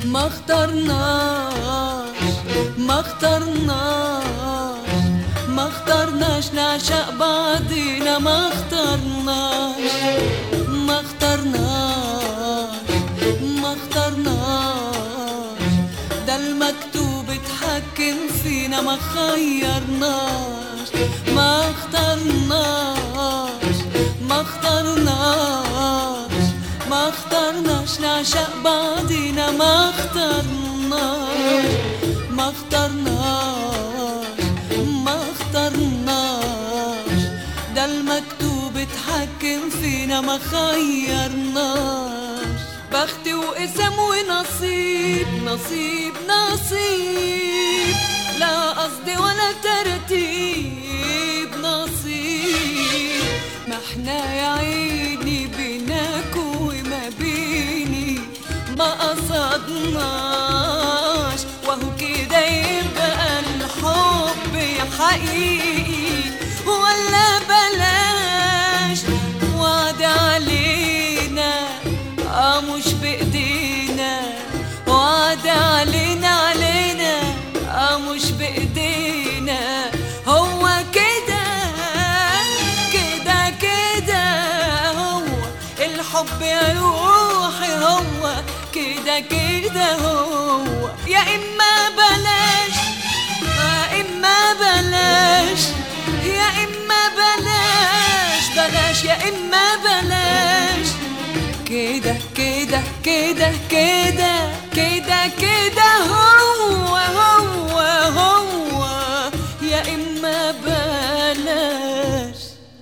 ما اخترناش ما اخترناش ما اخترناش نعشق بعضينا ما اخترناش ما اخترناش ما اخترناش ده المكتوب اتحكم فينا ما خيرناش ما اخترناش ما اخترناش ما اخترناش نعشق بعضينا ما اخترناش ما اخترناش ما اخترناش ده المكتوب اتحكم فينا ما خيرناش بختي وقسم ونصيب نصيب نصيب لا قصدي ولا ترتيب نصيب ما احنا يا عيني بينك وما بيني ما قصدناش وهو كده يبقى الحب حقيقي ولا بلاش وعد علينا اه مش بايدينا وعد علينا علينا اه مش بايدينا هو كده كده كده هو الحب يا روحي هو كده كده هو يا اما بلاش يا اما بلاش يا اما بلاش بلاش يا اما بلاش كده كده كده كده كده كده هو هو هو يا اما بلاش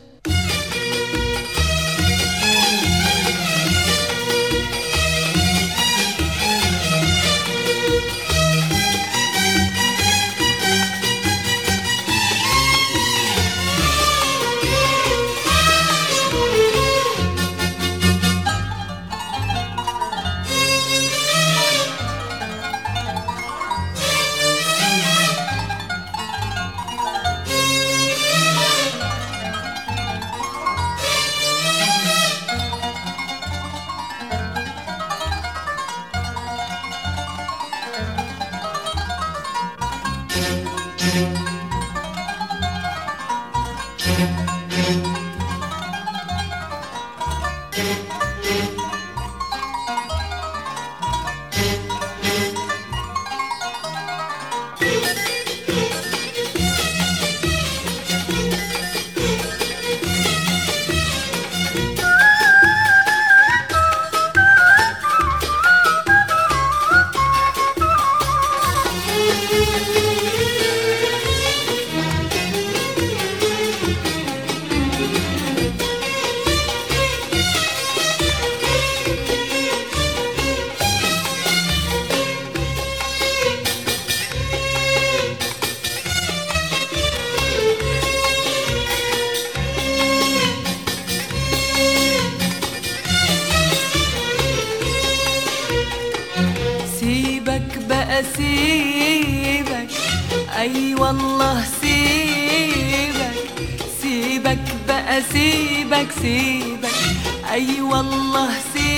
سيبك بقى سيبك اي والله سيبك سيبك بقى سيبك سيبك اي والله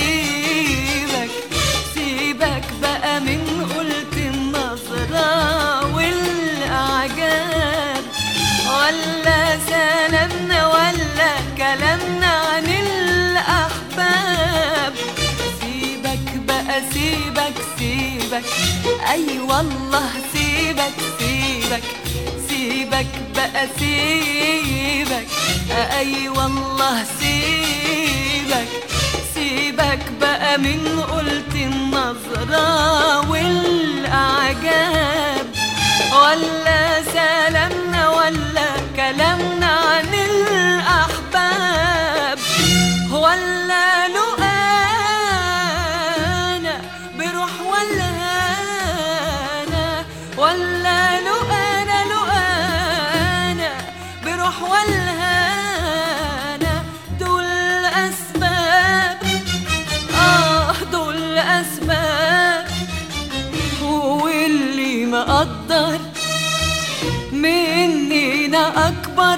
سيبك سيبك بقى من قلت النظرة والاعجاب ولا سلامنا ولا كلامنا عن الاحباب سيبك بقى سيبك سيبك اي والله سيبك سيبك سيبك بقى سيبك اي والله سيبك سيبك بقى من قلت النظرة والاعجاب ولا سلامنا ولا كلامنا عن الاحباب ولا لقانا بروح ولا انا ولا لقانا لقانا بروح ولا انا دول اسباب اه دول اسباب واللي مقدر مننا اكبر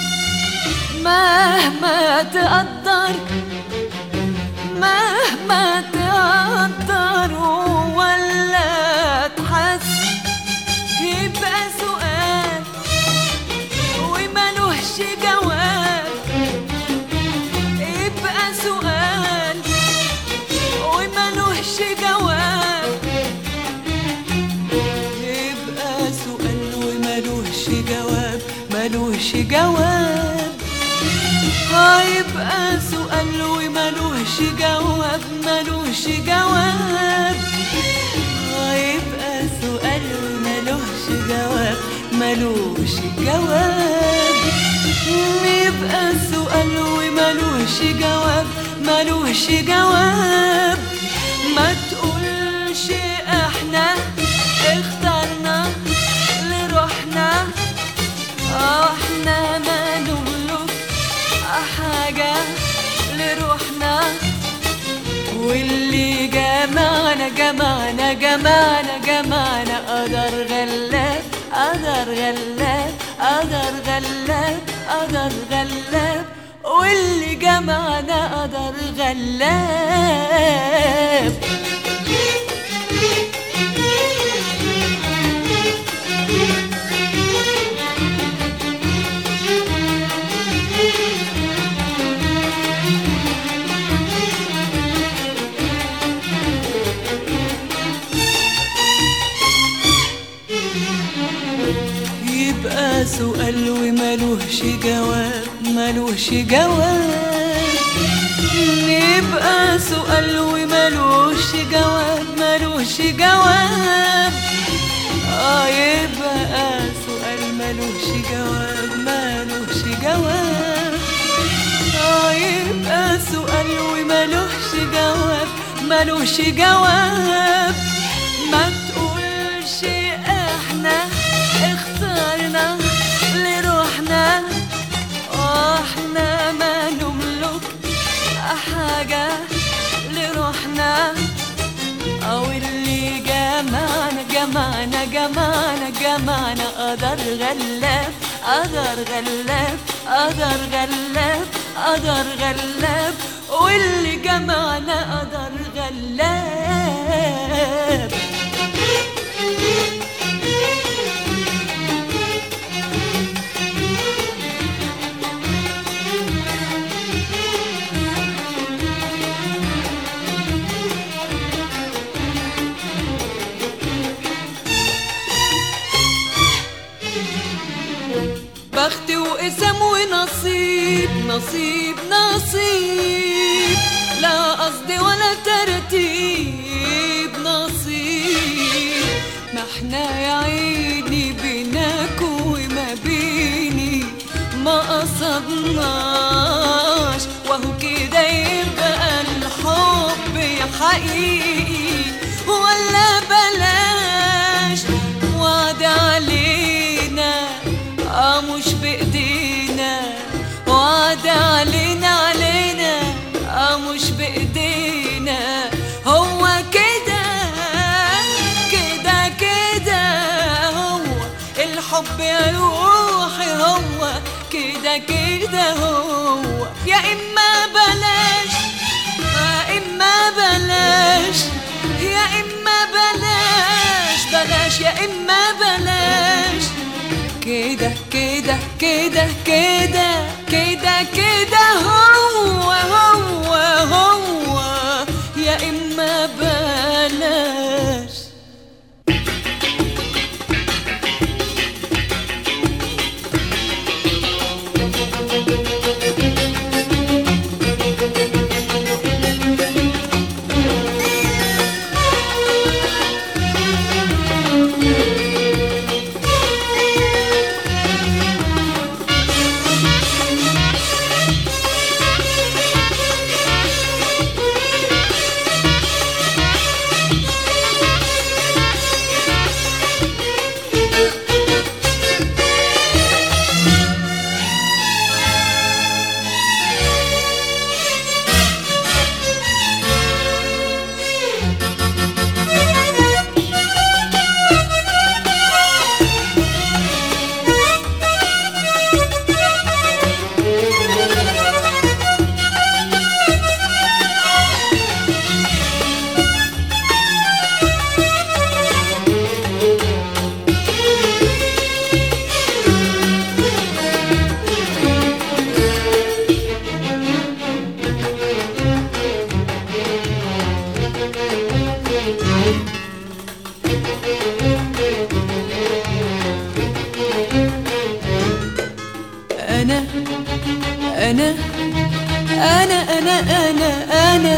مهما تقدر مهما تقدر ولا جواب ملوش جواب آه يبقى سؤال وملوش جواب ملوش جواب يبقى سؤال وملوش جواب ملوش جواب ما تقولش احنا اخترنا لروحنا اه احنا ما نملك حاجة لروحنا واللي جمعنا جمعنا جمعنا جمعنا قدر غلاب قدر غلاب قدر غلاب قدر غلاب واللي جمعنا قدر غلاب يبقى سؤال وملوش جواب ملوش جواب يبقى سؤال وملوش جواب ملوش جواب اه يبقى سؤال ملوش جواب ملوش جواب اه يبقى سؤال وملوش جواب ملوش جواب ما تقولش احنا اخترنا لروحنا واحنا ما نملك حاجة لروحنا او اللي جمعنا جمعنا جمعنا جمعنا قدر غلاب قدر غلاب قدر غلاب قدر غلاب واللي جمعنا قدر غلاب بخت وقسم ونصيب نصيب نصيب لا قصد ولا ترتيب نصيب ما احنا يا عيني بينك وما بيني ما قصدناش وهو كده يبقى الحب حقيقي ولا بلاش وعد علينا اه مش بايدينا وعد علينا علينا اه مش بايدينا هو كده كده كده هو الحب يا روحي هو كده كده هو يا اما بلاش يا اما بلاش يا اما بلاش بلاش يا اما بلاش كده كده كده كده كده كده هو هو هو يا اما بلاش أنا أنا أنا أنا أنا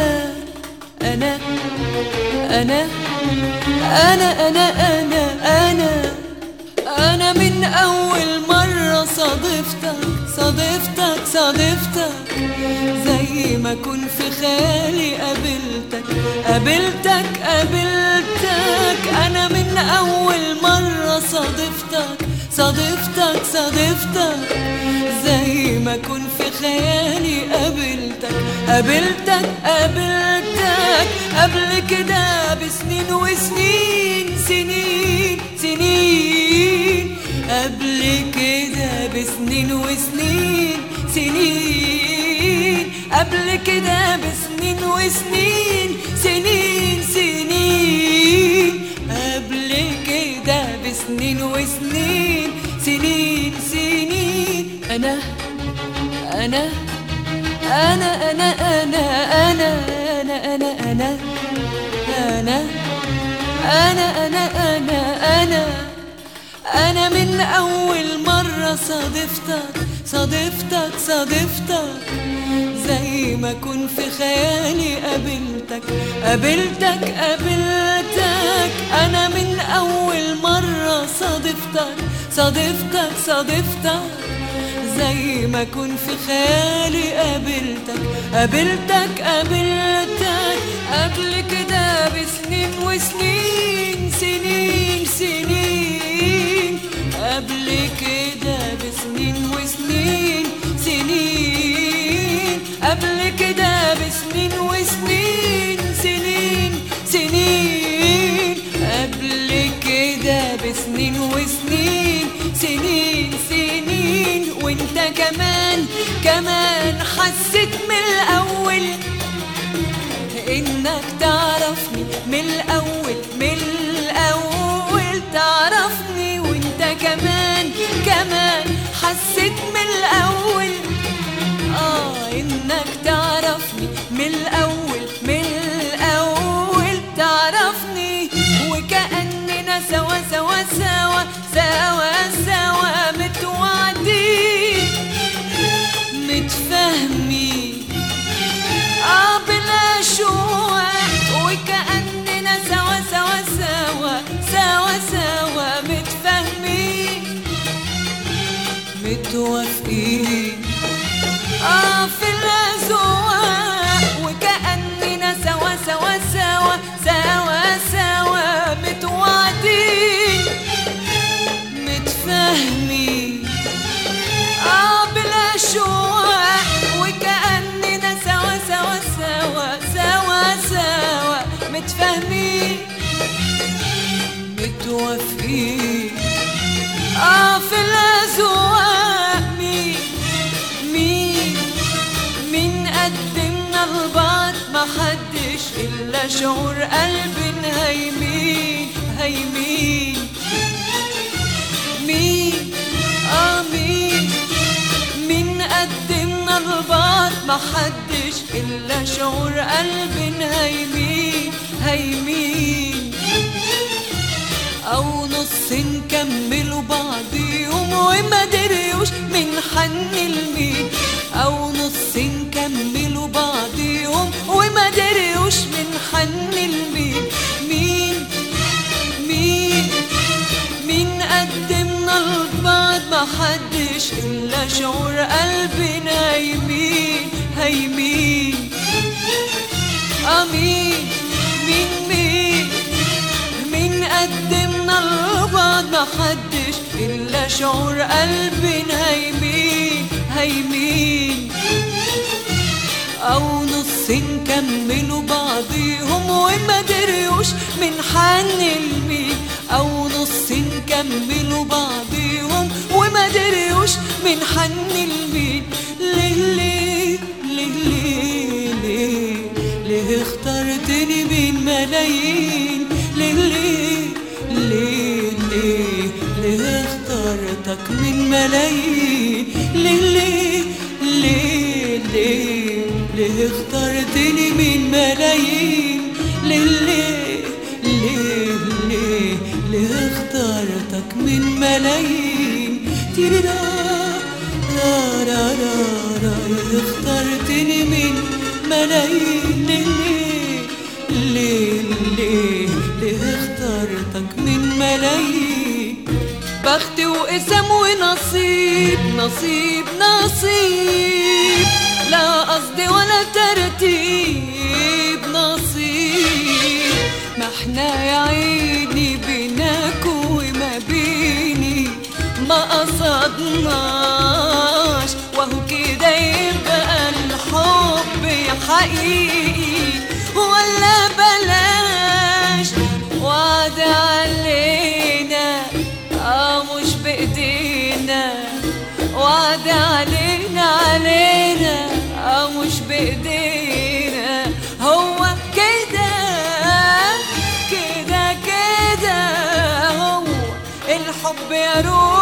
أنا أنا أنا أنا أنا أنا من أول مرة صادفتك صادفتك صادفتك زي ما كن في خيالي قابلتك قابلتك قابلتك أنا من أول مرة صادفتك صادفتك صادفتك زي ما كن في خيالي قابلتك قابلتك قابلتك قبل كده بسنين وسنين سنين سنين قبل كده بسنين وسنين سنين قبل كده بسنين وسنين سنين سنين قبل كده بسنين وسنين سنين سنين أنا أنا أنا أنا أنا أنا أنا أنا أنا أنا أنا أنا أنا أنا أنا من أول مرة صادفتك صادفتك صادفتك زي ما كن في خيالي قابلتك قابلتك قابلتك أنا من أول مرة صادفتك صادفتك صادفتك زي ما كن في خيالي قابلتك قابلتك قابلتك قبل كده بسنين وسنين سنين سنين قبل كده بسنين وسنين سنين قبل كده بسنين وسنين سنين سنين قبل كده بسنين وسنين سنين سنين وانت كمان كمان حسيت من الاول انك تعرفني من الاول من الاول تعرفني وانت كمان كمان حسيت من الاول اه انك تعرفني من الاول من الاول تعرفني وكاننا سوا سوا سوا سوا سوا متوعدين متفاهمين اه بلا شوق وكأننا سوا سوا سوا سوا سوا متفاهمين متوافقين اه في الأذواق وكأننا سوا سوا سوا سوا سوا متوعدين متفاهمين اه بلا شوق وكأننا سوا سوا سوا سوا سوا متفاهمين متوافقين اه في الأذواق مين مين مين قدمنا لبعض ما حدش إلا شعور قلبنا هيمين هيمين مين اه مين مين قدمنا لبعض ما حدش إلا شعور قلبنا هيمين هيمين أو نص نكملوا بعضيهم وما دريوش من حن المين أو نص نكملوا بعضيهم وما دريوش من حن المين مين مين مين قدمنا لبعض ما حدش إلا شعور قلبنا هيمين هيمين أمين مين مين مين قدمنا لبعض ما حدش إلا شعور قلبنا هيمين هيمين أو نص نكملوا بعضيهم وما دريوش من حن المين أو نص نكملوا بعضيهم وما دريوش من حن المين ليه ليه ليه ليه ليه ليه اخترتني بين ملايين ليه ليه ليه ليه ليه اخترتك من ملايين ليه ليه ليه ليه ليه اخترتني من ملايين ليه ليه ليه ليه ليه اخترتك من ملايين تيريرا را را را را اخترتني من ملايين ليه ليه ليه ليه ليه اخترتك من ملايين بخت وقسم ونصيب نصيب نصيب لا قصدي ولا ترتيب نصيب ما احنا يا عيني بينك وما بيني ما قصدناش وهو كده يبقى الحب حقيقي ولا بلاش وعد علينا اه مش بايدينا وعد علينا علينا اه مش بايدينا هو كده كده كده هو الحب يا روح